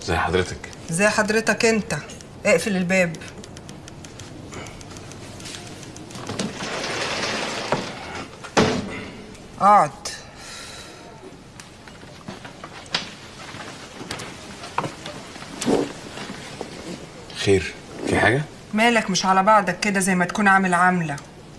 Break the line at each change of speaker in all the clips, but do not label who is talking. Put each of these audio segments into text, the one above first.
زي حضرتك
زي حضرتك انت اقفل الباب اقعد
خير في حاجة؟
مالك مش على بعضك كده زي ما تكون عامل عامله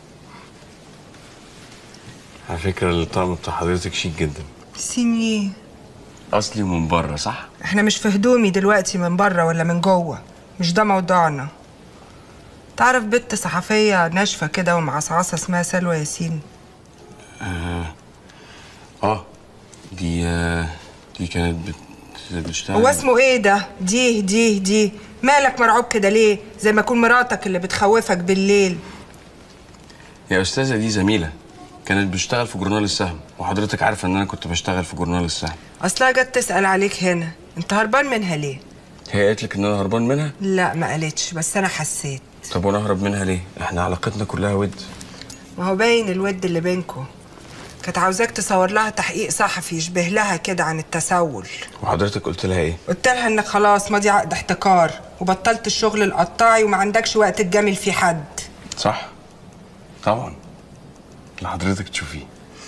على فكرة الطقم بتاع حضرتك شيك جدا
سينيه
أصلي ومن بره صح؟
احنا مش في هدومي دلوقتي من بره ولا من جوه مش ده موضوعنا تعرف بنت صحفية ناشفة كده ومعصعصة اسمها سلوى ياسين
اه دي آه، دي كانت بت... بتشتغل
هو اسمه ايه ده دي دي دي مالك مرعوب كده ليه زي ما يكون مراتك اللي بتخوفك بالليل
يا أستاذة دي زميلة كانت بتشتغل في جورنال السهم وحضرتك عارفة إن أنا كنت بشتغل في جورنال السهم
اصلها جت تسأل عليك هنا انت هربان منها ليه
هي قالت لك إن أنا هربان منها
لا ما قالتش بس انا حسيت
طب وأنا أهرب منها ليه؟ إحنا علاقتنا كلها ود
ما هو باين الود اللي بينكو كانت عاوزاك تصور لها تحقيق صحفي يشبه لها كده عن التسول
وحضرتك قلت لها إيه؟
قلت لها انك خلاص ماضي عقد احتكار وبطلت الشغل القطاعي وما عندكش وقت تجامل فيه حد
صح؟ طبعا اللي حضرتك تشوفيه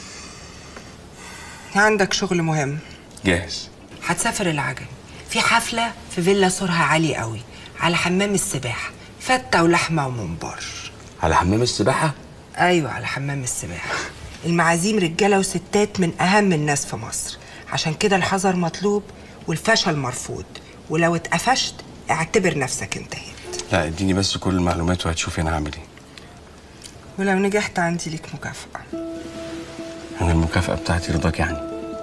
عندك شغل مهم
جاهز
هتسافر العجم في حفلة في فيلا سورها عالي قوي على حمام السباحة فتة ولحمة وممبار
على حمام السباحة؟
أيوة على حمام السباحة المعازيم رجالة وستات من أهم الناس في مصر عشان كده الحذر مطلوب والفشل مرفوض ولو اتقفشت اعتبر نفسك انتهيت
لا اديني بس كل المعلومات وهتشوفي أنا هعمل إيه
ولو نجحت عندي ليك مكافأة
أنا المكافأة بتاعتي رضاك يعني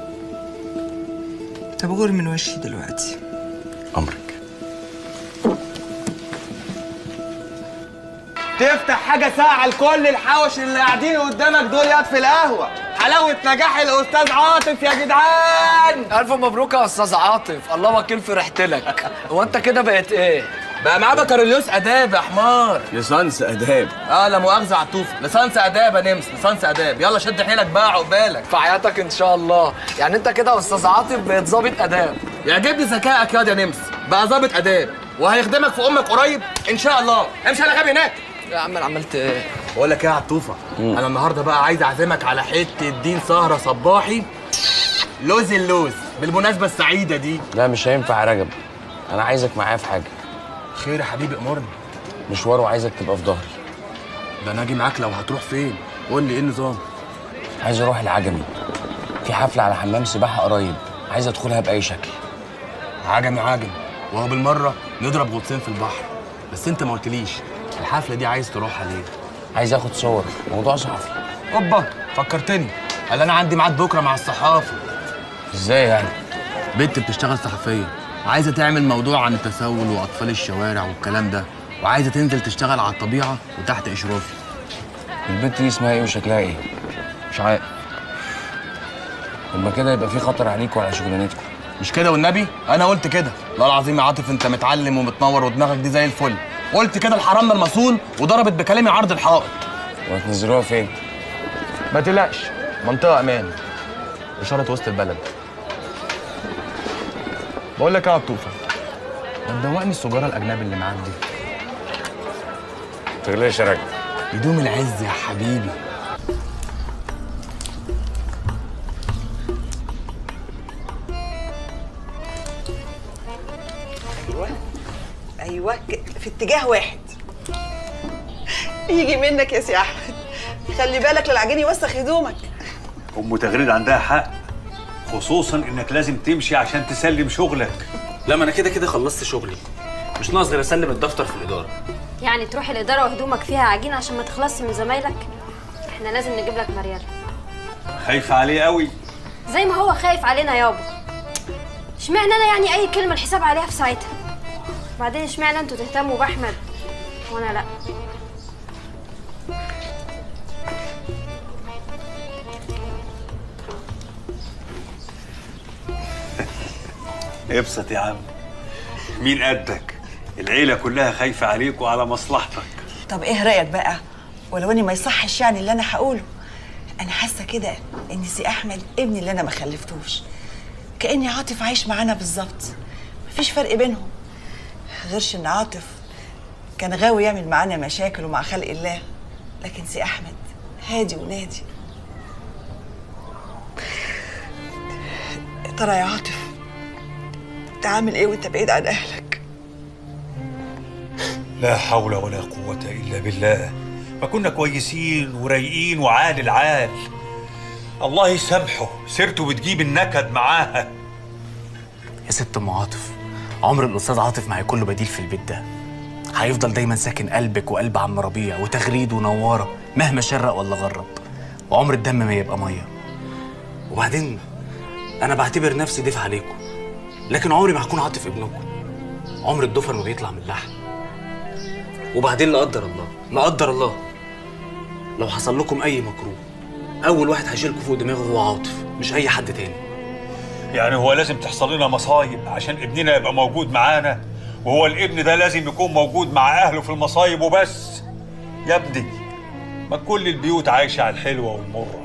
طب غور من وشي دلوقتي
أمرك
تفتح حاجة ساعة لكل الحوش اللي قاعدين قدامك دول ياد في القهوة حلاوة نجاح الأستاذ عاطف يا جدعان
ألف مبروك يا أستاذ عاطف الله وكيل فرحت لك هو أنت كده بقت إيه؟
بقى معاه بكالوريوس آداب يا حمار
لسانس آداب
اه لا مؤاخذة عطوف لسانس آداب يا نمس لسانس آداب يلا شد حيلك بقى عقبالك
في حياتك إن شاء الله يعني أنت كده يا أستاذ عاطف بقيت ظابط آداب
يعجبني ذكائك ياض يا نمس بقى ظابط آداب وهيخدمك في أمك قريب إن شاء الله امشي على غبي هناك
يا عم أنا عملت إيه؟
بقول لك ايه يا عطوفه انا النهارده بقى عايز اعزمك على حته دين سهره صباحي لوز اللوز بالمناسبه السعيده دي
لا مش هينفع يا رجب أنا عايزك معايا في حاجة
خير يا حبيبي امرني
مشوار وعايزك تبقى في ظهري
ده انا اجي معاك لو هتروح فين قول لي ايه النظام
عايز أروح العجمي في حفلة على حمام سباحة قريب عايز أدخلها بأي شكل
عجمي عجم وهو بالمره نضرب غطسين في البحر بس انت ما قلتليش الحفله دي عايز تروحها ليه
عايز آخد صور موضوع صحفي
اوبا فكرتني قال انا عندي ميعاد بكره مع الصحافه
إزاي يعني؟
بنت بتشتغل صحفيه عايزه تعمل موضوع عن التسول واطفال الشوارع والكلام ده وعايزه تنزل تشتغل على الطبيعه وتحت اشرافي
البنت دي اسمها إيه وشكلها إيه؟
مش عارف
لما كده يبقى في خطر عليكوا وعلى شغلانتكم
مش كده والنبي انا قلت كده لا العظيم يا عاطف انت متعلم ومتنور ودماغك دي زي الفل قلت كده الحرام من المصون وضربت بكلامي عرض الحائط
وهتنزلوها فين؟
ما تقلقش منطقه امان اشاره وسط البلد بقول لك ايه يا عطوفه ما تدوقني السجاره الاجنبي اللي معاك دي
تغليش يا راجل
يدوم العز يا حبيبي
ايوه ك- في اتجاه واحد يجي منك يا سي احمد خلي بالك للعجين يوسخ هدومك
ام تغريد عندها حق خصوصا انك لازم تمشي عشان تسلم شغلك
لا ما انا كده كده خلصت شغلي مش ناقص غير اسلم الدفتر في الاداره
يعني تروح الإدارة وهدومك فيها عجين عشان ما تخلصش من زمايلك احنا لازم نجيب لك مريال
خايفه عليه قوي
زي ما هو خايف علينا يابا اشمعنى انا يعني اي كلمة الحساب عليها في ساعتها بعدين اشمعنى انتوا تهتموا باحمد وانا لا
ابسط يا عم مين قدك العيله كلها خايفه عليك وعلى مصلحتك
طب ايه رايك بقى ولو اني ما يصحش يعني اللي انا هقوله انا حاسه كده ان سي احمد ابني اللي انا ما خلفتوش كاني عاطف عايش معانا بالظبط مفيش فرق بينهم غيرش ان عاطف كان غاوي يعمل معانا مشاكل ومع خلق الله لكن سي احمد هادي ونادي يا ترى يا عاطف انت عامل ايه وانت بعيد عن اهلك
لا حول ولا قوة إلا بالله ما كنا كويسين ورايقين وعال العال الله يسامحه سيرته بتجيب النكد معاها
يا ست ام عاطف عمر الاستاذ عاطف ما هيكون له بديل في البيت ده هيفضل دايما ساكن قلبك وقلب عم ربيع وتغريد ونواره مهما شرق ولا غرب وعمر الدم ما يبقى ميه وبعدين انا بعتبر نفسي ضيف عليكم لكن عمري ما هكون عاطف ابنكم عمر الضفر ما بيطلع من اللحم وبعدين لا قدر الله لا قدر الله لو حصل لكم اي مكروه اول واحد هيشيلكوا فوق دماغه هو عاطف مش اي حد تاني
يعني هو لازم تحصل لنا مصايب عشان ابننا يبقى موجود معانا وهو الابن ده لازم يكون موجود مع أهله في المصايب وبس يا ابني ما كل البيوت عايشة على الحلوة والمرة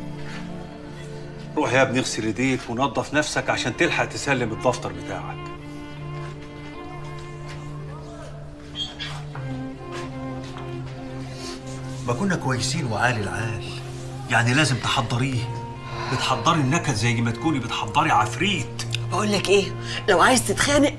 روح يا ابني اغسل ايديك ونظف نفسك عشان تلحق تسلم الدفتر بتاعك ما كنا كويسين وعال العال يعني لازم تحضريه بتحضري النكد زي ما تكوني بتحضري عفريت
بقول لك ايه لو عايز تتخانق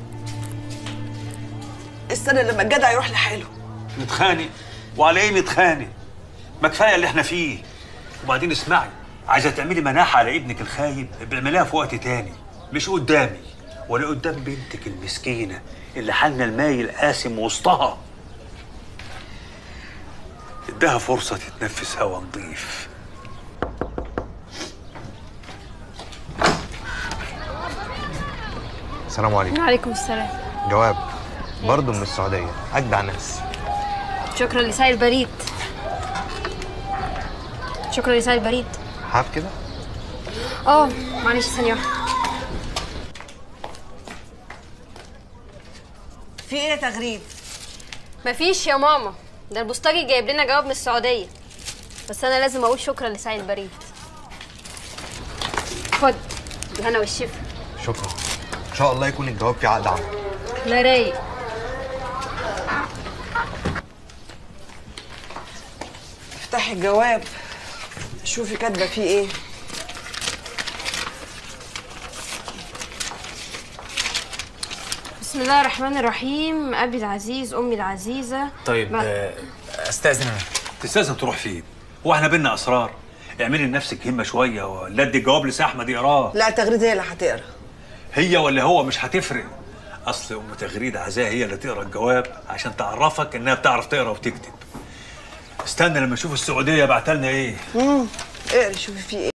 استنى لما الجدع يروح لحاله
نتخانق وعلى ايه نتخانق ما كفايه اللي احنا فيه وبعدين اسمعي عايزه تعملي مناحه على ابنك الخايب بعمليها في وقت تاني مش قدامي ولا قدام بنتك المسكينه اللي حالنا المايل قاسم وسطها اداها فرصه تتنفس هوا نضيف
السلام عليكم
وعليكم السلام
جواب برضه من السعودية أجدع ناس
شكرا لسعي البريد شكرا لسعي البريد
حاف كده
اه معلش ثانية واحدة
في ايه يا تغريد
مفيش يا ماما ده البوسطجي جايب لنا جواب من السعودية بس أنا لازم أقول شكرا لسعي البريد خد الهنا والشفا
شكرا إن شاء الله يكون الجواب فيه عقد عمل
لا رايق
افتحي الجواب شوفي كاتبه فيه ايه
بسم الله الرحمن الرحيم أبي العزيز أمي العزيزة
طيب
ما-
آه، استاذن انا
تستاذن تروح فين هو احنا بينا اسرار اعملي لنفسك همه شويه ولا ادي الجواب لسي احمد يقراه
لا تغريد هي اللي هتقرا
هي ولا هو مش هتفرق اصل ام تغريد عايزاها هي اللي تقرا الجواب عشان تعرفك انها بتعرف تقرا وتكتب استنى لما اشوف السعوديه بعتلنا ايه
اقري شوفي فيه ايه